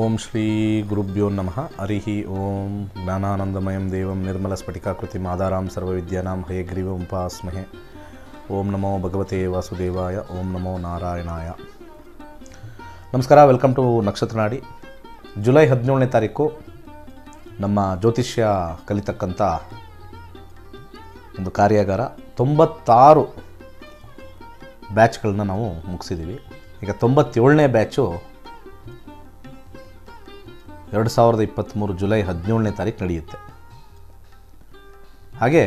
ಓಂ ಶ್ರೀ ಗುರುಭ್ಯೋ ನಮಃ ಹರಿ ಓಂ ಜ್ಞಾನಾನಂದಮಯಂ ದೇವಂ ನಿರ್ಮಲ ಸ್ಫಟಿಕಾಕೃತಿ ಮಾದಾರಾಂ ಸರ್ವವಿದ್ಯಾನಾಂ ಹಯಗ್ರೀವಂ ಉಪಾಸ್ಮಹೆ ಓಂ ನಮೋ ಭಗವತೆ ವಾಸುದೇವಾಯ ಓಂ ನಮೋ ನಾರಾಯಣಾಯ ನಮಸ್ಕಾರ ವೆಲ್ಕಮ್ ಟು ನಕ್ಷತ್ರ ನಾಡಿ ಜುಲೈ ಹದಿನೇಳನೇ ತಾರೀಕು ನಮ್ಮ ಜ್ಯೋತಿಷ್ಯ ಕಲಿತಕ್ಕಂಥ ಒಂದು ಕಾರ್ಯಾಗಾರ ತೊಂಬತ್ತಾರು ಬ್ಯಾಚ್ಗಳನ್ನ ನಾವು ಮುಗಿಸಿದ್ದೀವಿ ಈಗ ತೊಂಬತ್ತೇಳನೇ ಬ್ಯಾಚು ಎರಡು ಸಾವಿರದ ಇಪ್ಪತ್ತ್ಮೂರು ಜುಲೈ ಹದಿನೇಳನೇ ತಾರೀಕು ನಡೆಯುತ್ತೆ ಹಾಗೆ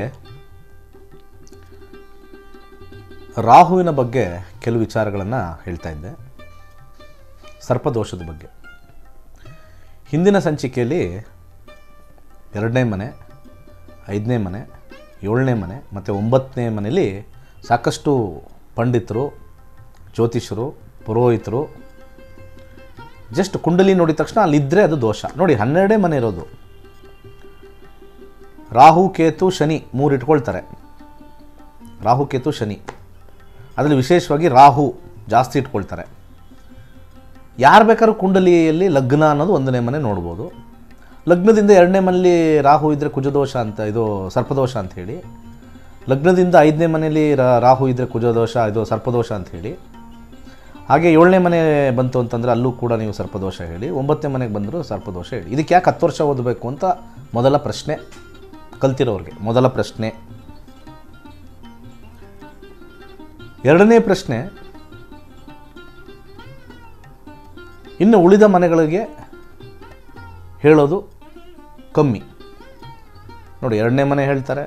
ರಾಹುವಿನ ಬಗ್ಗೆ ಕೆಲವು ವಿಚಾರಗಳನ್ನು ಹೇಳ್ತಾ ಇದ್ದೆ ಸರ್ಪದೋಷದ ಬಗ್ಗೆ ಹಿಂದಿನ ಸಂಚಿಕೆಯಲ್ಲಿ ಎರಡನೇ ಮನೆ ಐದನೇ ಮನೆ ಏಳನೇ ಮನೆ ಮತ್ತು ಒಂಬತ್ತನೇ ಮನೆಯಲ್ಲಿ ಸಾಕಷ್ಟು ಪಂಡಿತರು ಜ್ಯೋತಿಷರು ಪುರೋಹಿತರು ಜಸ್ಟ್ ಕುಂಡಲಿ ನೋಡಿದ ತಕ್ಷಣ ಅಲ್ಲಿದ್ದರೆ ಅದು ದೋಷ ನೋಡಿ ಹನ್ನೆರಡೇ ಮನೆ ಇರೋದು ರಾಹು ಕೇತು ಶನಿ ಮೂರು ಇಟ್ಕೊಳ್ತಾರೆ ರಾಹು ಕೇತು ಶನಿ ಅದರಲ್ಲಿ ವಿಶೇಷವಾಗಿ ರಾಹು ಜಾಸ್ತಿ ಇಟ್ಕೊಳ್ತಾರೆ ಯಾರು ಬೇಕಾದ್ರೂ ಕುಂಡಲಿಯಲ್ಲಿ ಲಗ್ನ ಅನ್ನೋದು ಒಂದನೇ ಮನೆ ನೋಡ್ಬೋದು ಲಗ್ನದಿಂದ ಎರಡನೇ ಮನೆಯಲ್ಲಿ ರಾಹು ಇದ್ದರೆ ಕುಜದೋಷ ಅಂತ ಇದು ಸರ್ಪದೋಷ ಅಂತ ಹೇಳಿ ಲಗ್ನದಿಂದ ಐದನೇ ಮನೆಯಲ್ಲಿ ರಾ- ರಾಹು ಇದ್ದರೆ ಕುಜದೋಷ ಇದು ಸರ್ಪದೋಷ ಅಂತ ಹೇಳಿ ಹಾಗೆ ಏಳನೇ ಮನೆ ಬಂತು ಅಂತಂದರೆ ಅಲ್ಲೂ ಕೂಡ ನೀವು ಸರ್ಪದೋಷ ಹೇಳಿ ಒಂಬತ್ತನೇ ಮನೆಗೆ ಬಂದರೂ ಸರ್ಪದೋಷ ಹೇಳಿ ಇದಕ್ಕೆ ಯಾಕೆ ಹತ್ತು ವರ್ಷ ಓದಬೇಕು ಅಂತ ಮೊದಲ ಪ್ರಶ್ನೆ ಕಲ್ತಿರೋರಿಗೆ ಮೊದಲ ಪ್ರಶ್ನೆ ಎರಡನೇ ಪ್ರಶ್ನೆ ಇನ್ನು ಉಳಿದ ಮನೆಗಳಿಗೆ ಹೇಳೋದು ಕಮ್ಮಿ ನೋಡಿ ಎರಡನೇ ಮನೆ ಹೇಳ್ತಾರೆ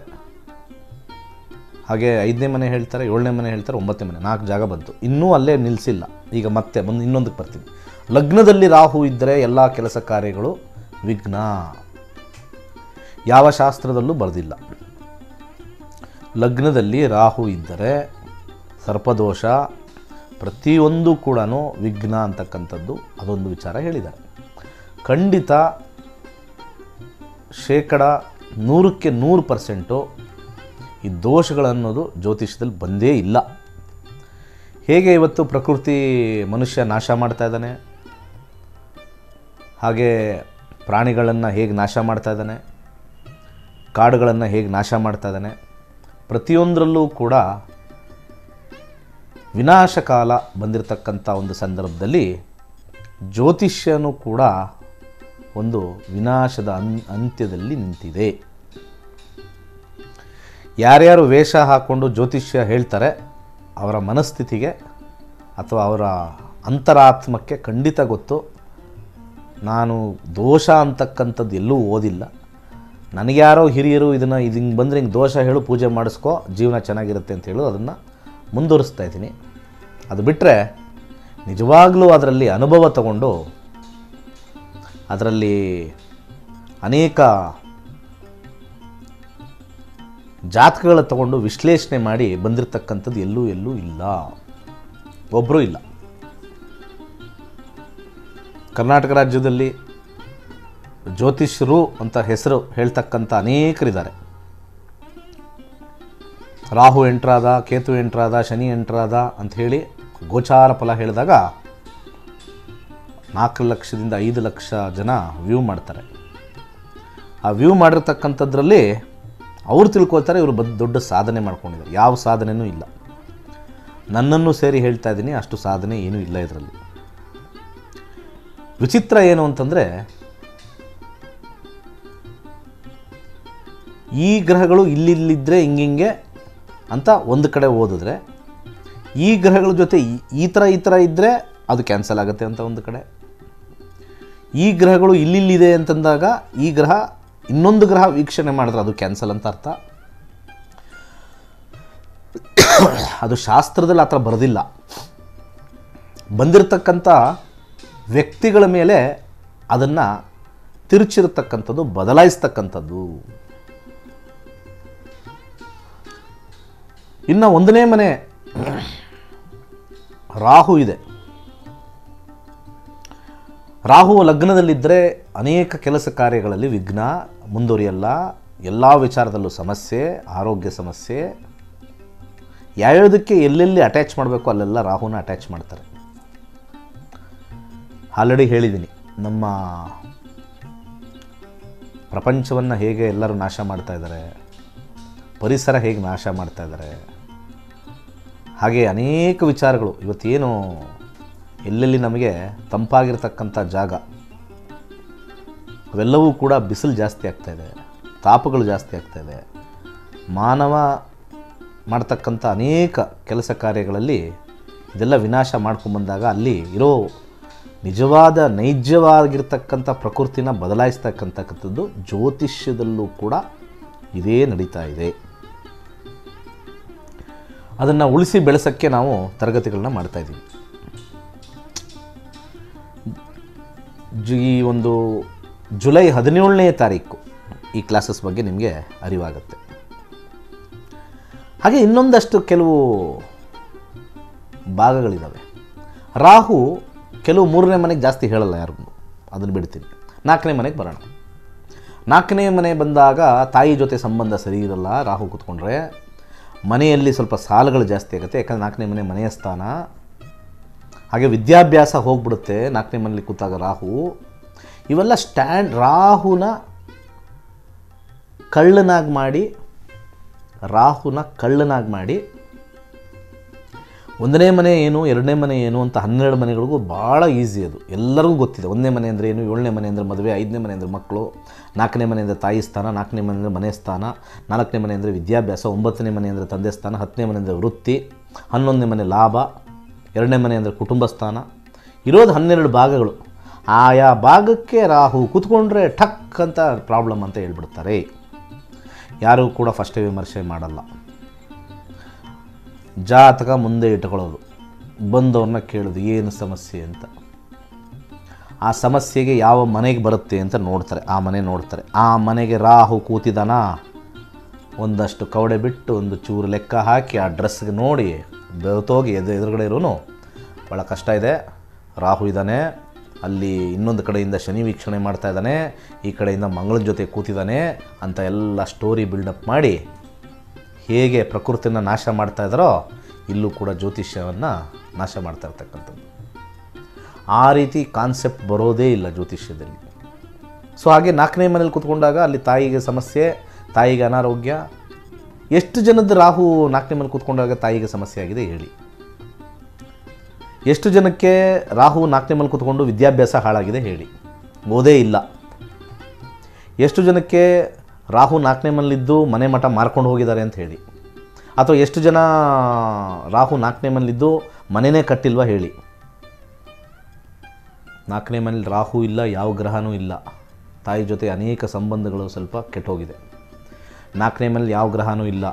ಹಾಗೆ ಐದನೇ ಮನೆ ಹೇಳ್ತಾರೆ ಏಳನೇ ಮನೆ ಹೇಳ್ತಾರೆ ಒಂಬತ್ತನೇ ಮನೆ ನಾಲ್ಕು ಜಾಗ ಬಂತು ಇನ್ನೂ ಅಲ್ಲೇ ನಿಲ್ಲಿಸಿಲ್ಲ ಈಗ ಮತ್ತೆ ಮುಂದೆ ಇನ್ನೊಂದಕ್ಕೆ ಬರ್ತೀನಿ ಲಗ್ನದಲ್ಲಿ ರಾಹು ಇದ್ದರೆ ಎಲ್ಲ ಕೆಲಸ ಕಾರ್ಯಗಳು ವಿಘ್ನ ಯಾವ ಶಾಸ್ತ್ರದಲ್ಲೂ ಬರೆದಿಲ್ಲ ಲಗ್ನದಲ್ಲಿ ರಾಹು ಇದ್ದರೆ ಸರ್ಪದೋಷ ಪ್ರತಿಯೊಂದು ಕೂಡ ವಿಘ್ನ ಅಂತಕ್ಕಂಥದ್ದು ಅದೊಂದು ವಿಚಾರ ಹೇಳಿದ್ದಾರೆ ಖಂಡಿತ ಶೇಕಡ ನೂರಕ್ಕೆ ನೂರು ಪರ್ಸೆಂಟು ಈ ದೋಷಗಳನ್ನೋದು ಜ್ಯೋತಿಷ್ಯದಲ್ಲಿ ಬಂದೇ ಇಲ್ಲ ಹೇಗೆ ಇವತ್ತು ಪ್ರಕೃತಿ ಮನುಷ್ಯ ನಾಶ ಮಾಡ್ತಾ ಇದ್ದಾನೆ ಹಾಗೆ ಪ್ರಾಣಿಗಳನ್ನು ಹೇಗೆ ನಾಶ ಮಾಡ್ತಾ ಇದ್ದಾನೆ ಕಾಡುಗಳನ್ನು ಹೇಗೆ ನಾಶ ಮಾಡ್ತಾ ಇದ್ದಾನೆ ಪ್ರತಿಯೊಂದರಲ್ಲೂ ಕೂಡ ವಿನಾಶಕಾಲ ಬಂದಿರತಕ್ಕಂಥ ಒಂದು ಸಂದರ್ಭದಲ್ಲಿ ಜ್ಯೋತಿಷ್ಯನೂ ಕೂಡ ಒಂದು ವಿನಾಶದ ಅನ್ ಅಂತ್ಯದಲ್ಲಿ ನಿಂತಿದೆ ಯಾರ್ಯಾರು ವೇಷ ಹಾಕ್ಕೊಂಡು ಜ್ಯೋತಿಷ್ಯ ಹೇಳ್ತಾರೆ ಅವರ ಮನಸ್ಥಿತಿಗೆ ಅಥವಾ ಅವರ ಅಂತರಾತ್ಮಕ್ಕೆ ಖಂಡಿತ ಗೊತ್ತು ನಾನು ದೋಷ ಅಂತಕ್ಕಂಥದ್ದು ಎಲ್ಲೂ ಓದಿಲ್ಲ ನನಗ್ಯಾರೋ ಹಿರಿಯರು ಇದನ್ನು ಇದು ಹಿಂಗೆ ಬಂದರೆ ಹಿಂಗೆ ದೋಷ ಹೇಳು ಪೂಜೆ ಮಾಡಿಸ್ಕೋ ಜೀವನ ಚೆನ್ನಾಗಿರುತ್ತೆ ಅಂತ ಹೇಳು ಅದನ್ನು ಮುಂದುವರಿಸ್ತಾ ಇದ್ದೀನಿ ಅದು ಬಿಟ್ಟರೆ ನಿಜವಾಗ್ಲೂ ಅದರಲ್ಲಿ ಅನುಭವ ತಗೊಂಡು ಅದರಲ್ಲಿ ಅನೇಕ ಜಾತಕಗಳ ತಗೊಂಡು ವಿಶ್ಲೇಷಣೆ ಮಾಡಿ ಬಂದಿರತಕ್ಕಂಥದ್ದು ಎಲ್ಲೂ ಎಲ್ಲೂ ಇಲ್ಲ ಒಬ್ಬರೂ ಇಲ್ಲ ಕರ್ನಾಟಕ ರಾಜ್ಯದಲ್ಲಿ ಜ್ಯೋತಿಷ್ಯರು ಅಂತ ಹೆಸರು ಹೇಳ್ತಕ್ಕಂಥ ಅನೇಕರಿದ್ದಾರೆ ರಾಹು ಎಂಟ್ರಾದ ಕೇತು ಎಂಟ್ರಾದ ಶನಿ ಎಂಟ್ರಾದ ಅಂಥೇಳಿ ಗೋಚಾರ ಫಲ ಹೇಳಿದಾಗ ನಾಲ್ಕು ಲಕ್ಷದಿಂದ ಐದು ಲಕ್ಷ ಜನ ವ್ಯೂ ಮಾಡ್ತಾರೆ ಆ ವ್ಯೂ ಮಾಡಿರ್ತಕ್ಕಂಥದ್ರಲ್ಲಿ ಅವ್ರು ತಿಳ್ಕೊಳ್ತಾರೆ ಇವರು ಬದ್ ದೊಡ್ಡ ಸಾಧನೆ ಮಾಡ್ಕೊಂಡಿದ್ದಾರೆ ಯಾವ ಸಾಧನೆಯೂ ಇಲ್ಲ ನನ್ನನ್ನು ಸೇರಿ ಹೇಳ್ತಾ ಇದ್ದೀನಿ ಅಷ್ಟು ಸಾಧನೆ ಏನೂ ಇಲ್ಲ ಇದರಲ್ಲಿ ವಿಚಿತ್ರ ಏನು ಅಂತಂದರೆ ಈ ಗ್ರಹಗಳು ಇಲ್ಲಿಲ್ಲಿದ್ದರೆ ಹಿಂಗಿಂಗೆ ಅಂತ ಒಂದು ಕಡೆ ಓದಿದ್ರೆ ಈ ಗ್ರಹಗಳ ಜೊತೆ ಈ- ಈ ಥರ ಈ ಥರ ಇದ್ದರೆ ಅದು ಕ್ಯಾನ್ಸಲ್ ಆಗುತ್ತೆ ಅಂತ ಒಂದು ಕಡೆ ಈ ಗ್ರಹಗಳು ಇಲ್ಲಿಲ್ಲಿದೆ ಅಂತಂದಾಗ ಈ ಗ್ರಹ ಇನ್ನೊಂದು ಗ್ರಹ ವೀಕ್ಷಣೆ ಮಾಡಿದ್ರೆ ಅದು ಕ್ಯಾನ್ಸಲ್ ಅಂತ ಅರ್ಥ ಅದು ಶಾಸ್ತ್ರದಲ್ಲಿ ಆ ಥರ ಬರೆದಿಲ್ಲ ಬಂದಿರತಕ್ಕಂಥ ವ್ಯಕ್ತಿಗಳ ಮೇಲೆ ಅದನ್ನು ತಿರುಚಿರತಕ್ಕಂಥದ್ದು ಬದಲಾಯಿಸ್ತಕ್ಕಂಥದ್ದು ಇನ್ನು ಒಂದನೇ ಮನೆ ರಾಹು ಇದೆ ರಾಹು ಲಗ್ನದಲ್ಲಿದ್ದರೆ ಅನೇಕ ಕೆಲಸ ಕಾರ್ಯಗಳಲ್ಲಿ ವಿಘ್ನ ಮುಂದುವರಿಯಲ್ಲ ಎಲ್ಲ ವಿಚಾರದಲ್ಲೂ ಸಮಸ್ಯೆ ಆರೋಗ್ಯ ಸಮಸ್ಯೆ ಯಾವ್ಯಾವುದಕ್ಕೆ ಎಲ್ಲೆಲ್ಲಿ ಅಟ್ಯಾಚ್ ಮಾಡಬೇಕು ಅಲ್ಲೆಲ್ಲ ರಾಹುನ ಅಟ್ಯಾಚ್ ಮಾಡ್ತಾರೆ ಆಲ್ರೆಡಿ ಹೇಳಿದ್ದೀನಿ ನಮ್ಮ ಪ್ರಪಂಚವನ್ನು ಹೇಗೆ ಎಲ್ಲರೂ ನಾಶ ಮಾಡ್ತಾ ಇದ್ದಾರೆ ಪರಿಸರ ಹೇಗೆ ನಾಶ ಮಾಡ್ತಾ ಇದ್ದಾರೆ ಹಾಗೆ ಅನೇಕ ವಿಚಾರಗಳು ಇವತ್ತೇನು ಎಲ್ಲೆಲ್ಲಿ ನಮಗೆ ತಂಪಾಗಿರ್ತಕ್ಕಂಥ ಜಾಗ ಅವೆಲ್ಲವೂ ಕೂಡ ಬಿಸಿಲು ಜಾಸ್ತಿ ಆಗ್ತಾ ಇದೆ ತಾಪಗಳು ಜಾಸ್ತಿ ಆಗ್ತಾ ಇದೆ ಮಾನವ ಮಾಡ್ತಕ್ಕಂಥ ಅನೇಕ ಕೆಲಸ ಕಾರ್ಯಗಳಲ್ಲಿ ಇದೆಲ್ಲ ವಿನಾಶ ಮಾಡ್ಕೊಂಬಂದಾಗ ಅಲ್ಲಿ ಇರೋ ನಿಜವಾದ ನೈಜವಾಗಿರ್ತಕ್ಕಂಥ ಪ್ರಕೃತಿನ ಬದಲಾಯಿಸ್ತಕ್ಕಂಥಕ್ಕಂಥದ್ದು ಜ್ಯೋತಿಷ್ಯದಲ್ಲೂ ಕೂಡ ಇದೇ ನಡೀತಾ ಇದೆ ಅದನ್ನು ಉಳಿಸಿ ಬೆಳೆಸೋಕ್ಕೆ ನಾವು ತರಗತಿಗಳನ್ನ ಮಾಡ್ತಾಯಿದ್ದೀವಿ ಜು ಈ ಒಂದು ಜುಲೈ ಹದಿನೇಳನೇ ತಾರೀಕು ಈ ಕ್ಲಾಸಸ್ ಬಗ್ಗೆ ನಿಮಗೆ ಅರಿವಾಗುತ್ತೆ ಹಾಗೆ ಇನ್ನೊಂದಷ್ಟು ಕೆಲವು ಭಾಗಗಳಿದ್ದಾವೆ ರಾಹು ಕೆಲವು ಮೂರನೇ ಮನೆಗೆ ಜಾಸ್ತಿ ಹೇಳಲ್ಲ ಯಾರಿಗೂ ಅದನ್ನು ಬಿಡ್ತೀನಿ ನಾಲ್ಕನೇ ಮನೆಗೆ ಬರೋಣ ನಾಲ್ಕನೇ ಮನೆ ಬಂದಾಗ ತಾಯಿ ಜೊತೆ ಸಂಬಂಧ ಸರಿ ಇರಲ್ಲ ರಾಹು ಕೂತ್ಕೊಂಡ್ರೆ ಮನೆಯಲ್ಲಿ ಸ್ವಲ್ಪ ಸಾಲಗಳು ಜಾಸ್ತಿ ಆಗುತ್ತೆ ಯಾಕಂದರೆ ನಾಲ್ಕನೇ ಮನೆ ಮನೆಯ ಸ್ಥಾನ ಹಾಗೆ ವಿದ್ಯಾಭ್ಯಾಸ ಹೋಗ್ಬಿಡುತ್ತೆ ನಾಲ್ಕನೇ ಮನೇಲಿ ಕೂತಾಗ ರಾಹು ಇವೆಲ್ಲ ಸ್ಟ್ಯಾಂಡ್ ರಾಹುನ ಕಳ್ಳನಾಗಿ ಮಾಡಿ ರಾಹುನ ಕಳ್ಳನಾಗಿ ಮಾಡಿ ಒಂದನೇ ಮನೆ ಏನು ಎರಡನೇ ಮನೆ ಏನು ಅಂತ ಹನ್ನೆರಡು ಮನೆಗಳಿಗೂ ಭಾಳ ಈಸಿ ಅದು ಎಲ್ಲರಿಗೂ ಗೊತ್ತಿದೆ ಒಂದನೇ ಮನೆ ಅಂದರೆ ಏನು ಏಳನೇ ಮನೆ ಅಂದರೆ ಮದುವೆ ಐದನೇ ಮನೆ ಅಂದರೆ ಮಕ್ಕಳು ನಾಲ್ಕನೇ ಮನೆ ಅಂದರೆ ತಾಯಿ ಸ್ಥಾನ ನಾಲ್ಕನೇ ಮನೆ ಅಂದರೆ ಮನೆ ಸ್ಥಾನ ನಾಲ್ಕನೇ ಮನೆ ಅಂದರೆ ವಿದ್ಯಾಭ್ಯಾಸ ಒಂಬತ್ತನೇ ಮನೆ ಅಂದರೆ ತಂದೆ ಸ್ಥಾನ ಹತ್ತನೇ ಮನೆ ಅಂದರೆ ವೃತ್ತಿ ಹನ್ನೊಂದನೇ ಮನೆ ಲಾಭ ಎರಡನೇ ಮನೆ ಅಂದರೆ ಕುಟುಂಬ ಸ್ಥಾನ ಇರೋದು ಹನ್ನೆರಡು ಭಾಗಗಳು ಆಯಾ ಭಾಗಕ್ಕೆ ರಾಹು ಕೂತ್ಕೊಂಡ್ರೆ ಠಕ್ ಅಂತ ಪ್ರಾಬ್ಲಮ್ ಅಂತ ಹೇಳ್ಬಿಡ್ತಾರೆ ಯಾರೂ ಕೂಡ ಫಸ್ಟೇ ವಿಮರ್ಶೆ ಮಾಡಲ್ಲ ಜಾತಕ ಮುಂದೆ ಇಟ್ಕೊಳ್ಳೋದು ಬಂದವ್ರನ್ನ ಕೇಳೋದು ಏನು ಸಮಸ್ಯೆ ಅಂತ ಆ ಸಮಸ್ಯೆಗೆ ಯಾವ ಮನೆಗೆ ಬರುತ್ತೆ ಅಂತ ನೋಡ್ತಾರೆ ಆ ಮನೆ ನೋಡ್ತಾರೆ ಆ ಮನೆಗೆ ರಾಹು ಕೂತಿದಾನ ಒಂದಷ್ಟು ಕವಡೆ ಬಿಟ್ಟು ಒಂದು ಚೂರು ಲೆಕ್ಕ ಹಾಕಿ ಆ ಡ್ರೆಸ್ಗೆ ನೋಡಿ ಬೆವತೋಗಿ ಎದು ಎದುರುಗಡೆ ಇರೋನು ಭಾಳ ಕಷ್ಟ ಇದೆ ರಾಹು ಇದ್ದಾನೆ ಅಲ್ಲಿ ಇನ್ನೊಂದು ಕಡೆಯಿಂದ ಶನಿ ವೀಕ್ಷಣೆ ಮಾಡ್ತಾ ಇದ್ದಾನೆ ಈ ಕಡೆಯಿಂದ ಮಂಗಳನ ಜೊತೆ ಕೂತಿದ್ದಾನೆ ಅಂತ ಎಲ್ಲ ಸ್ಟೋರಿ ಬಿಲ್ಡಪ್ ಮಾಡಿ ಹೇಗೆ ಪ್ರಕೃತಿನ ನಾಶ ಮಾಡ್ತಾ ಇದ್ದಾರೋ ಇಲ್ಲೂ ಕೂಡ ಜ್ಯೋತಿಷ್ಯವನ್ನು ನಾಶ ಮಾಡ್ತಾ ಇರ್ತಕ್ಕಂಥದ್ದು ಆ ರೀತಿ ಕಾನ್ಸೆಪ್ಟ್ ಬರೋದೇ ಇಲ್ಲ ಜ್ಯೋತಿಷ್ಯದಲ್ಲಿ ಸೊ ಹಾಗೆ ನಾಲ್ಕನೇ ಮನೇಲಿ ಕೂತ್ಕೊಂಡಾಗ ಅಲ್ಲಿ ತಾಯಿಗೆ ಸಮಸ್ಯೆ ತಾಯಿಗೆ ಅನಾರೋಗ್ಯ ಎಷ್ಟು ಜನದ ರಾಹು ನಾಲ್ಕನೇ ಮನೇಲಿ ಕೂತ್ಕೊಂಡಾಗ ತಾಯಿಗೆ ಸಮಸ್ಯೆ ಆಗಿದೆ ಹೇಳಿ ಎಷ್ಟು ಜನಕ್ಕೆ ರಾಹು ನಾಲ್ಕನೇ ಮನೇಲಿ ಕೂತ್ಕೊಂಡು ವಿದ್ಯಾಭ್ಯಾಸ ಹಾಳಾಗಿದೆ ಹೇಳಿ ಓದೇ ಇಲ್ಲ ಎಷ್ಟು ಜನಕ್ಕೆ ರಾಹು ನಾಲ್ಕನೇ ಮನೇಲಿದ್ದು ಮನೆ ಮಠ ಮಾರ್ಕೊಂಡು ಹೋಗಿದ್ದಾರೆ ಅಂತ ಹೇಳಿ ಅಥವಾ ಎಷ್ಟು ಜನ ರಾಹು ನಾಲ್ಕನೇ ಮನೇಲಿದ್ದು ಮನೆಯೇ ಕಟ್ಟಿಲ್ವಾ ಹೇಳಿ ನಾಲ್ಕನೇ ಮನೇಲಿ ರಾಹು ಇಲ್ಲ ಯಾವ ಗ್ರಹನೂ ಇಲ್ಲ ತಾಯಿ ಜೊತೆ ಅನೇಕ ಸಂಬಂಧಗಳು ಸ್ವಲ್ಪ ಕೆಟ್ಟೋಗಿದೆ ನಾಲ್ಕನೇ ಮನೇಲಿ ಯಾವ ಗ್ರಹನೂ ಇಲ್ಲ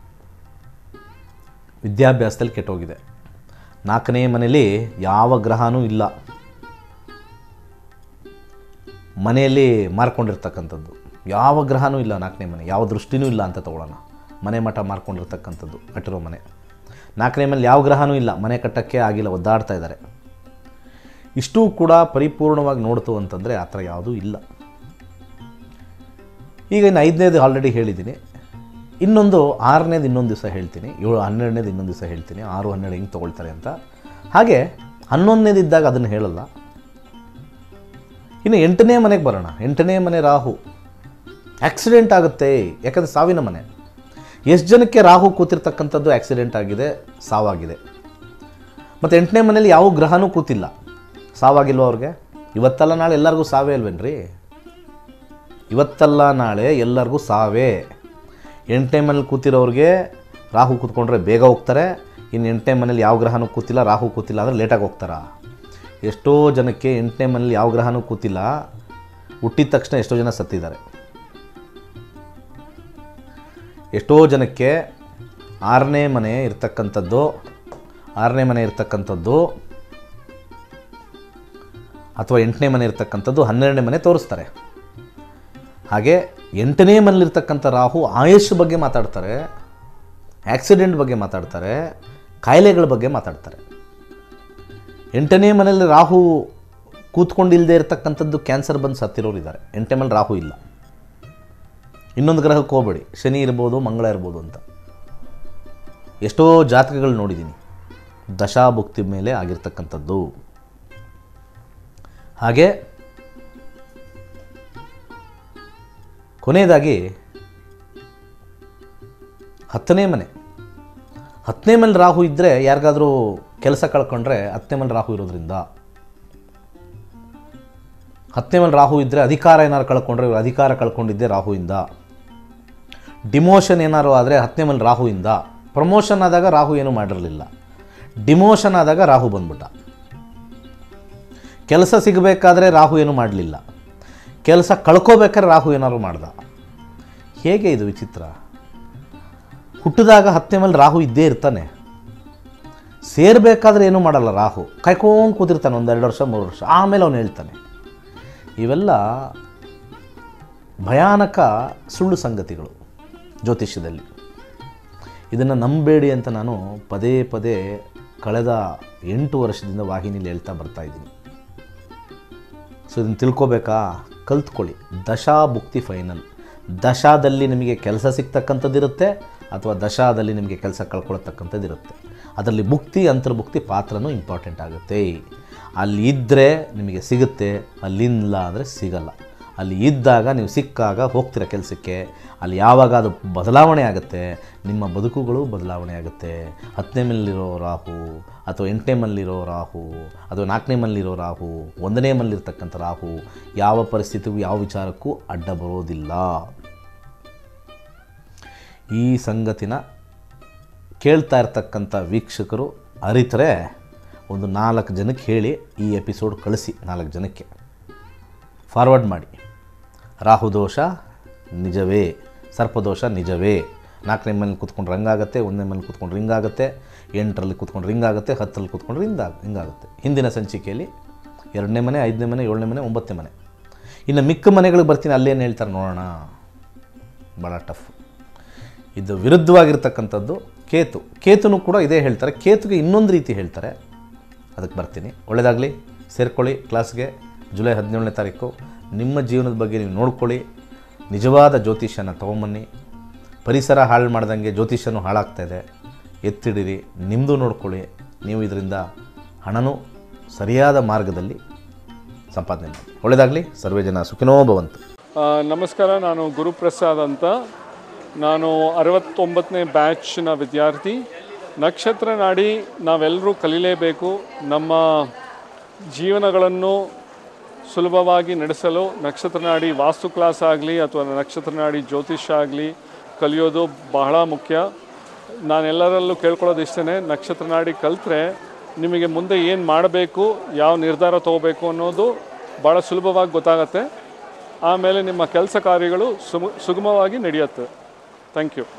ವಿದ್ಯಾಭ್ಯಾಸದಲ್ಲಿ ಕೆಟ್ಟೋಗಿದೆ ನಾಲ್ಕನೇ ಮನೇಲಿ ಯಾವ ಗ್ರಹನೂ ಇಲ್ಲ ಮನೆಯಲ್ಲಿ ಮಾರ್ಕೊಂಡಿರ್ತಕ್ಕಂಥದ್ದು ಯಾವ ಗ್ರಹನೂ ಇಲ್ಲ ನಾಲ್ಕನೇ ಮನೆ ಯಾವ ದೃಷ್ಟಿನೂ ಇಲ್ಲ ಅಂತ ತಗೊಳ್ಳೋಣ ಮನೆ ಮಠ ಮಾರ್ಕೊಂಡಿರ್ತಕ್ಕಂಥದ್ದು ಕಟ್ಟಿರೋ ಮನೆ ನಾಲ್ಕನೇ ಮನೇಲಿ ಯಾವ ಗ್ರಹನೂ ಇಲ್ಲ ಮನೆ ಕಟ್ಟಕ್ಕೆ ಆಗಿಲ್ಲ ಒದ್ದಾಡ್ತಾ ಇದ್ದಾರೆ ಇಷ್ಟೂ ಕೂಡ ಪರಿಪೂರ್ಣವಾಗಿ ನೋಡ್ತು ಅಂತಂದರೆ ಆ ಥರ ಯಾವುದೂ ಇಲ್ಲ ಈಗ ಇನ್ನು ಐದನೇದು ಆಲ್ರೆಡಿ ಹೇಳಿದ್ದೀನಿ ಇನ್ನೊಂದು ಆರನೇದು ಇನ್ನೊಂದು ದಿವಸ ಹೇಳ್ತೀನಿ ಏಳು ಹನ್ನೆರಡನೇದು ಇನ್ನೊಂದು ದಿವಸ ಹೇಳ್ತೀನಿ ಆರು ಹನ್ನೆರಡು ಹೆಂಗೆ ತೊಗೊಳ್ತಾರೆ ಅಂತ ಹಾಗೆ ಹನ್ನೊಂದನೇದು ಇದ್ದಾಗ ಅದನ್ನು ಹೇಳಲ್ಲ ಇನ್ನು ಎಂಟನೇ ಮನೆಗೆ ಬರೋಣ ಎಂಟನೇ ಮನೆ ರಾಹು ಆಕ್ಸಿಡೆಂಟ್ ಆಗುತ್ತೆ ಯಾಕಂದರೆ ಸಾವಿನ ಮನೆ ಎಷ್ಟು ಜನಕ್ಕೆ ರಾಹು ಕೂತಿರ್ತಕ್ಕಂಥದ್ದು ಆಕ್ಸಿಡೆಂಟ್ ಆಗಿದೆ ಸಾವಾಗಿದೆ ಮತ್ತು ಎಂಟನೇ ಮನೇಲಿ ಯಾವ ಗ್ರಹನೂ ಕೂತಿಲ್ಲ ಸಾವಾಗಿಲ್ವ ಅವ್ರಿಗೆ ಇವತ್ತಲ್ಲ ನಾಳೆ ಎಲ್ಲರಿಗೂ ಸಾವೇ ಅಲ್ವೇನ್ರಿ ಇವತ್ತಲ್ಲ ನಾಳೆ ಎಲ್ಲರಿಗೂ ಸಾವೇ ಎಂಟನೇ ಮನೇಲಿ ಕೂತಿರೋರಿಗೆ ರಾಹು ಕೂತ್ಕೊಂಡ್ರೆ ಬೇಗ ಹೋಗ್ತಾರೆ ಇನ್ನು ಎಂಟನೇ ಮನೇಲಿ ಯಾವ ಗ್ರಹನೂ ಕೂತಿಲ್ಲ ರಾಹು ಕೂತಿಲ್ಲ ಅಂದರೆ ಲೇಟಾಗಿ ಹೋಗ್ತಾರಾ ಎಷ್ಟೋ ಜನಕ್ಕೆ ಎಂಟನೇ ಮನೇಲಿ ಯಾವ ಗ್ರಹನೂ ಕೂತಿಲ್ಲ ಹುಟ್ಟಿದ ತಕ್ಷಣ ಎಷ್ಟೋ ಜನ ಸತ್ತಿದ್ದಾರೆ ಎಷ್ಟೋ ಜನಕ್ಕೆ ಆರನೇ ಮನೆ ಇರ್ತಕ್ಕಂಥದ್ದು ಆರನೇ ಮನೆ ಇರ್ತಕ್ಕಂಥದ್ದು ಅಥವಾ ಎಂಟನೇ ಮನೆ ಇರ್ತಕ್ಕಂಥದ್ದು ಹನ್ನೆರಡನೇ ಮನೆ ತೋರಿಸ್ತಾರೆ ಹಾಗೆ ಎಂಟನೇ ಮನೇಲಿರ್ತಕ್ಕಂಥ ರಾಹು ಆಯುಷ್ ಬಗ್ಗೆ ಮಾತಾಡ್ತಾರೆ ಆಕ್ಸಿಡೆಂಟ್ ಬಗ್ಗೆ ಮಾತಾಡ್ತಾರೆ ಕಾಯಿಲೆಗಳ ಬಗ್ಗೆ ಮಾತಾಡ್ತಾರೆ ಎಂಟನೇ ಮನೇಲಿ ರಾಹು ಕೂತ್ಕೊಂಡಿಲ್ಲದೆ ಇರತಕ್ಕಂಥದ್ದು ಕ್ಯಾನ್ಸರ್ ಬಂದು ಸತ್ತಿರೋರು ಇದ್ದಾರೆ ಎಂಟನೇ ಮನೇಲಿ ರಾಹು ಇಲ್ಲ ಇನ್ನೊಂದು ಗ್ರಹಕ್ಕೆ ಹೋಗಬೇಡಿ ಶನಿ ಇರ್ಬೋದು ಮಂಗಳ ಇರ್ಬೋದು ಅಂತ ಎಷ್ಟೋ ಜಾತಕಗಳು ನೋಡಿದ್ದೀನಿ ದಶಾಭುಕ್ತಿ ಮೇಲೆ ಆಗಿರ್ತಕ್ಕಂಥದ್ದು ಹಾಗೆ ಕೊನೆಯದಾಗಿ ಹತ್ತನೇ ಮನೆ ಹತ್ತನೇ ಮನೆ ರಾಹು ಇದ್ದರೆ ಯಾರಿಗಾದರೂ ಕೆಲಸ ಕಳ್ಕೊಂಡ್ರೆ ಹತ್ತನೇ ಮನೆ ರಾಹು ಇರೋದ್ರಿಂದ ಹತ್ತನೇ ಮನೆ ರಾಹು ಇದ್ದರೆ ಅಧಿಕಾರ ಏನಾರು ಕಳ್ಕೊಂಡ್ರೆ ಇವ್ರು ಅಧಿಕಾರ ಕಳ್ಕೊಂಡಿದ್ದೆ ರಾಹುವಿಂದ ಡಿಮೋಷನ್ ಏನಾರು ಆದರೆ ಹತ್ತನೇ ಮನೆ ರಾಹುವಿಂದ ಪ್ರಮೋಷನ್ ಆದಾಗ ರಾಹು ಏನೂ ಮಾಡಿರಲಿಲ್ಲ ಡಿಮೋಷನ್ ಆದಾಗ ರಾಹು ಬಂದ್ಬಿಟ್ಟ ಕೆಲಸ ಸಿಗಬೇಕಾದ್ರೆ ರಾಹು ಏನೂ ಮಾಡಲಿಲ್ಲ ಕೆಲಸ ಕಳ್ಕೋಬೇಕಾದ್ರೆ ರಾಹು ಏನಾದ್ರು ಮಾಡ್ದ ಹೇಗೆ ಇದು ವಿಚಿತ್ರ ಹುಟ್ಟಿದಾಗ ಹತ್ತನೇ ಮೇಲೆ ರಾಹು ಇದ್ದೇ ಇರ್ತಾನೆ ಸೇರಬೇಕಾದ್ರೆ ಏನೂ ಮಾಡಲ್ಲ ರಾಹು ಕಾಯ್ಕೊಂಡು ಕೂತಿರ್ತಾನೆ ಒಂದು ಎರಡು ವರ್ಷ ಮೂರು ವರ್ಷ ಆಮೇಲೆ ಅವನು ಹೇಳ್ತಾನೆ ಇವೆಲ್ಲ ಭಯಾನಕ ಸುಳ್ಳು ಸಂಗತಿಗಳು ಜ್ಯೋತಿಷ್ಯದಲ್ಲಿ ಇದನ್ನು ನಂಬೇಡಿ ಅಂತ ನಾನು ಪದೇ ಪದೇ ಕಳೆದ ಎಂಟು ವರ್ಷದಿಂದ ವಾಹಿನಿಲಿ ಹೇಳ್ತಾ ಬರ್ತಾ ಇದ್ದೀನಿ ಸೊ ಇದನ್ನು ತಿಳ್ಕೊಬೇಕಾ ಕಲ್ತ್ಕೊಳ್ಳಿ ದಶಾ ಭುಕ್ತಿ ಫೈನಲ್ ದಶಾದಲ್ಲಿ ನಿಮಗೆ ಕೆಲಸ ಸಿಗ್ತಕ್ಕಂಥದ್ದಿರುತ್ತೆ ಅಥವಾ ದಶಾದಲ್ಲಿ ನಿಮಗೆ ಕೆಲಸ ಕಳ್ಕೊಳ್ತಕ್ಕಂಥದ್ದಿರುತ್ತೆ ಅದರಲ್ಲಿ ಭುಕ್ತಿ ಅಂತರ್ಭುಕ್ತಿ ಪಾತ್ರನೂ ಇಂಪಾರ್ಟೆಂಟ್ ಆಗುತ್ತೆ ಅಲ್ಲಿ ಇದ್ದರೆ ನಿಮಗೆ ಸಿಗುತ್ತೆ ಅಲ್ಲಿಲ್ಲ ಅಂದರೆ ಸಿಗಲ್ಲ ಅಲ್ಲಿ ಇದ್ದಾಗ ನೀವು ಸಿಕ್ಕಾಗ ಹೋಗ್ತೀರ ಕೆಲಸಕ್ಕೆ ಅಲ್ಲಿ ಯಾವಾಗ ಅದು ಬದಲಾವಣೆ ಆಗುತ್ತೆ ನಿಮ್ಮ ಬದುಕುಗಳು ಬದಲಾವಣೆ ಆಗುತ್ತೆ ಹತ್ತನೇ ಮಲ್ಲಿರೋ ರಾಹು ಅಥವಾ ಎಂಟನೇ ಮಲ್ಲಿರೋ ರಾಹು ಅಥವಾ ನಾಲ್ಕನೇ ಮಲ್ಲಿರೋ ರಾಹು ಒಂದನೇ ಮಲ್ಲಿರ್ತಕ್ಕಂಥ ರಾಹು ಯಾವ ಪರಿಸ್ಥಿತಿಗೂ ಯಾವ ವಿಚಾರಕ್ಕೂ ಅಡ್ಡ ಬರೋದಿಲ್ಲ ಈ ಸಂಗತಿನ ಕೇಳ್ತಾ ಇರ್ತಕ್ಕಂಥ ವೀಕ್ಷಕರು ಅರಿತರೆ ಒಂದು ನಾಲ್ಕು ಜನಕ್ಕೆ ಹೇಳಿ ಈ ಎಪಿಸೋಡ್ ಕಳಿಸಿ ನಾಲ್ಕು ಜನಕ್ಕೆ ಫಾರ್ವರ್ಡ್ ಮಾಡಿ ರಾಹುದೋಷ ನಿಜವೇ ಸರ್ಪದೋಷ ನಿಜವೇ ನಾಲ್ಕನೇ ಮನೇಲಿ ಕೂತ್ಕೊಂಡ್ರೆ ರಂಗಾಗುತ್ತೆ ಒಂದನೇ ಮನೇಲಿ ಕೂತ್ಕೊಂಡು ರಿಂಗ್ ಆಗುತ್ತೆ ಎಂಟರಲ್ಲಿ ಕೂತ್ಕೊಂಡು ರಿಂಗ್ ಆಗುತ್ತೆ ಹತ್ತರಲ್ಲಿ ಕೂತ್ಕೊಂಡು ರಿಂಗ್ ಆಗ ಹಿಂಗಾಗುತ್ತೆ ಹಿಂದಿನ ಸಂಚಿಕೆಯಲ್ಲಿ ಎರಡನೇ ಮನೆ ಐದನೇ ಮನೆ ಏಳನೇ ಮನೆ ಒಂಬತ್ತನೇ ಮನೆ ಇನ್ನು ಮಿಕ್ಕ ಮನೆಗಳಿಗೆ ಬರ್ತೀನಿ ಅಲ್ಲೇನು ಹೇಳ್ತಾರೆ ನೋಡೋಣ ಭಾಳ ಟಫ್ ಇದು ವಿರುದ್ಧವಾಗಿರ್ತಕ್ಕಂಥದ್ದು ಕೇತು ಕೇತುನು ಕೂಡ ಇದೇ ಹೇಳ್ತಾರೆ ಕೇತುಗೆ ಇನ್ನೊಂದು ರೀತಿ ಹೇಳ್ತಾರೆ ಅದಕ್ಕೆ ಬರ್ತೀನಿ ಒಳ್ಳೆಯದಾಗಲಿ ಸೇರ್ಕೊಳ್ಳಿ ಕ್ಲಾಸ್ಗೆ ಜುಲೈ ಹದಿನೇಳನೇ ತಾರೀಕು ನಿಮ್ಮ ಜೀವನದ ಬಗ್ಗೆ ನೀವು ನೋಡ್ಕೊಳ್ಳಿ ನಿಜವಾದ ಜ್ಯೋತಿಷ್ಯನ ತೊಗೊಂಬನ್ನಿ ಪರಿಸರ ಹಾಳು ಮಾಡ್ದಂಗೆ ಜ್ಯೋತಿಷ್ಯನೂ ಹಾಳಾಗ್ತಾಯಿದೆ ಎತ್ತಿಡಿರಿ ನಿಮ್ಮದು ನೋಡ್ಕೊಳ್ಳಿ ನೀವು ಇದರಿಂದ ಹಣನೂ ಸರಿಯಾದ ಮಾರ್ಗದಲ್ಲಿ ಸಂಪಾದನೆ ಮಾಡಿ ಒಳ್ಳೆಯದಾಗಲಿ ಸರ್ವೇ ಜನ ಸುಖಿನೋ ಭವಂತು ಆ, ನಮಸ್ಕಾರ ನಾನು ಗುರುಪ್ರಸಾದ್ ಅಂತ ನಾನು ಅರವತ್ತೊಂಬತ್ತನೇ ಬ್ಯಾಚ್ನ ವಿದ್ಯಾರ್ಥಿ ನಕ್ಷತ್ರ ನಾಡಿ ನಾವೆಲ್ಲರೂ ಕಲೀಲೇಬೇಕು ನಮ್ಮ ಜೀವನಗಳನ್ನು ಸುಲಭವಾಗಿ ನಡೆಸಲು ನಕ್ಷತ್ರ ನಾಡಿ ವಾಸ್ತು ಕ್ಲಾಸ್ ಆಗಲಿ ಅಥವಾ ನಕ್ಷತ್ರ ನಾಡಿ ಜ್ಯೋತಿಷ್ಯ ಆಗಲಿ ಕಲಿಯೋದು ಬಹಳ ಮುಖ್ಯ ನಾನೆಲ್ಲರಲ್ಲೂ ಕೇಳ್ಕೊಳ್ಳೋದು ಇಷ್ಟೇ ನಕ್ಷತ್ರ ನಾಡಿ ಕಲಿತ್ರೆ ನಿಮಗೆ ಮುಂದೆ ಏನು ಮಾಡಬೇಕು ಯಾವ ನಿರ್ಧಾರ ತಗೋಬೇಕು ಅನ್ನೋದು ಭಾಳ ಸುಲಭವಾಗಿ ಗೊತ್ತಾಗತ್ತೆ ಆಮೇಲೆ ನಿಮ್ಮ ಕೆಲಸ ಕಾರ್ಯಗಳು ಸುಮ ಸುಗಮವಾಗಿ ನಡೆಯುತ್ತೆ ಥ್ಯಾಂಕ್ ಯು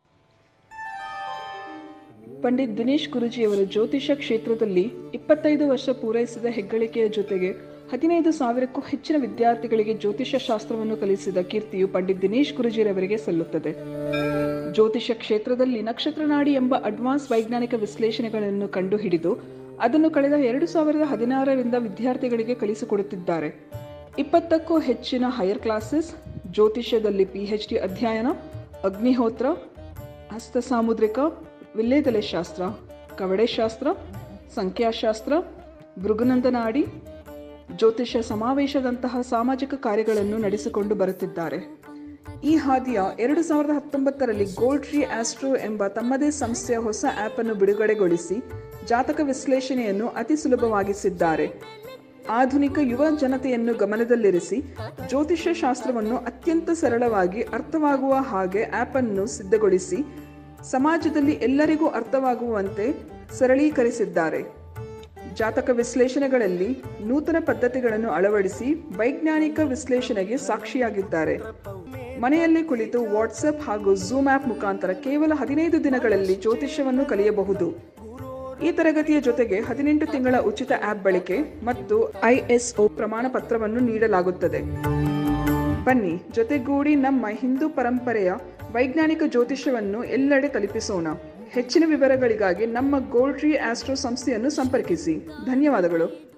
ಪಂಡಿತ್ ದಿನೇಶ್ ಗುರುಜಿಯವರು ಜ್ಯೋತಿಷ ಕ್ಷೇತ್ರದಲ್ಲಿ ಇಪ್ಪತ್ತೈದು ವರ್ಷ ಪೂರೈಸಿದ ಹೆಗ್ಗಳಿಕೆಯ ಜೊತೆಗೆ ಹದಿನೈದು ಸಾವಿರಕ್ಕೂ ಹೆಚ್ಚಿನ ವಿದ್ಯಾರ್ಥಿಗಳಿಗೆ ಜ್ಯೋತಿಷ ಶಾಸ್ತ್ರವನ್ನು ಕಲಿಸಿದ ಕೀರ್ತಿಯು ಪಂಡಿತ್ ದಿನೇಶ್ ಗುರುಜಿರವರಿಗೆ ಸಲ್ಲುತ್ತದೆ ಜ್ಯೋತಿಷ ಕ್ಷೇತ್ರದಲ್ಲಿ ನಕ್ಷತ್ರನಾಡಿ ಎಂಬ ಅಡ್ವಾನ್ಸ್ ವೈಜ್ಞಾನಿಕ ವಿಶ್ಲೇಷಣೆಗಳನ್ನು ಕಂಡುಹಿಡಿದು ಅದನ್ನು ಕಳೆದ ಎರಡು ಸಾವಿರದ ಹದಿನಾರರಿಂದ ವಿದ್ಯಾರ್ಥಿಗಳಿಗೆ ಕಲಿಸಿಕೊಡುತ್ತಿದ್ದಾರೆ ಇಪ್ಪತ್ತಕ್ಕೂ ಹೆಚ್ಚಿನ ಹೈಯರ್ ಕ್ಲಾಸಸ್ ಜ್ಯೋತಿಷ್ಯದಲ್ಲಿ ಪಿ ಎಚ್ ಡಿ ಅಧ್ಯಯನ ಅಗ್ನಿಹೋತ್ರ ಹಸ್ತ ಸಾಮುದ್ರಿಕ ವಿಲ್ಲೇದೆಲೆ ಶಾಸ್ತ್ರ ಕವಡೆ ಶಾಸ್ತ್ರ ಸಂಖ್ಯಾಶಾಸ್ತ್ರ ಭೃಗುನಂದನಾಡಿ ಜ್ಯೋತಿಷ್ಯ ಸಮಾವೇಶದಂತಹ ಸಾಮಾಜಿಕ ಕಾರ್ಯಗಳನ್ನು ನಡೆಸಿಕೊಂಡು ಬರುತ್ತಿದ್ದಾರೆ ಈ ಹಾದಿಯ ಎರಡು ಸಾವಿರದ ಹತ್ತೊಂಬತ್ತರಲ್ಲಿ ಗೋಲ್ಡ್ ಟ್ರೀ ಆಸ್ಟ್ರೋ ಎಂಬ ತಮ್ಮದೇ ಸಂಸ್ಥೆಯ ಹೊಸ ಆ್ಯಪ್ ಅನ್ನು ಬಿಡುಗಡೆಗೊಳಿಸಿ ಜಾತಕ ವಿಶ್ಲೇಷಣೆಯನ್ನು ಅತಿ ಸುಲಭವಾಗಿಸಿದ್ದಾರೆ ಆಧುನಿಕ ಯುವ ಜನತೆಯನ್ನು ಗಮನದಲ್ಲಿರಿಸಿ ಜ್ಯೋತಿಷ್ಯ ಶಾಸ್ತ್ರವನ್ನು ಅತ್ಯಂತ ಸರಳವಾಗಿ ಅರ್ಥವಾಗುವ ಹಾಗೆ ಆ್ಯಪ್ ಅನ್ನು ಸಿದ್ಧಗೊಳಿಸಿ ಸಮಾಜದಲ್ಲಿ ಎಲ್ಲರಿಗೂ ಅರ್ಥವಾಗುವಂತೆ ಸರಳೀಕರಿಸಿದ್ದಾರೆ ಜಾತಕ ವಿಶ್ಲೇಷಣೆಗಳಲ್ಲಿ ನೂತನ ಪದ್ಧತಿಗಳನ್ನು ಅಳವಡಿಸಿ ವೈಜ್ಞಾನಿಕ ವಿಶ್ಲೇಷಣೆಗೆ ಸಾಕ್ಷಿಯಾಗಿದ್ದಾರೆ ಮನೆಯಲ್ಲಿ ಕುಳಿತು ವಾಟ್ಸಪ್ ಹಾಗೂ ಝೂಮ್ ಆ್ಯಪ್ ಮುಖಾಂತರ ಕೇವಲ ಹದಿನೈದು ದಿನಗಳಲ್ಲಿ ಜ್ಯೋತಿಷ್ಯವನ್ನು ಕಲಿಯಬಹುದು ಈ ತರಗತಿಯ ಜೊತೆಗೆ ಹದಿನೆಂಟು ತಿಂಗಳ ಉಚಿತ ಆ್ಯಪ್ ಬಳಕೆ ಮತ್ತು ಐಎಸ್ಒ ಪ್ರಮಾಣ ಪತ್ರವನ್ನು ನೀಡಲಾಗುತ್ತದೆ ಬನ್ನಿ ಜೊತೆಗೂಡಿ ನಮ್ಮ ಹಿಂದೂ ಪರಂಪರೆಯ ವೈಜ್ಞಾನಿಕ ಜ್ಯೋತಿಷ್ಯವನ್ನು ಎಲ್ಲೆಡೆ ತಲುಪಿಸೋಣ ಹೆಚ್ಚಿನ ವಿವರಗಳಿಗಾಗಿ ನಮ್ಮ ಗೋಲ್ಡ್ ಟ್ರೀ ಆಸ್ಟ್ರೋ ಸಂಸ್ಥೆಯನ್ನು ಸಂಪರ್ಕಿಸಿ ಧನ್ಯವಾದಗಳು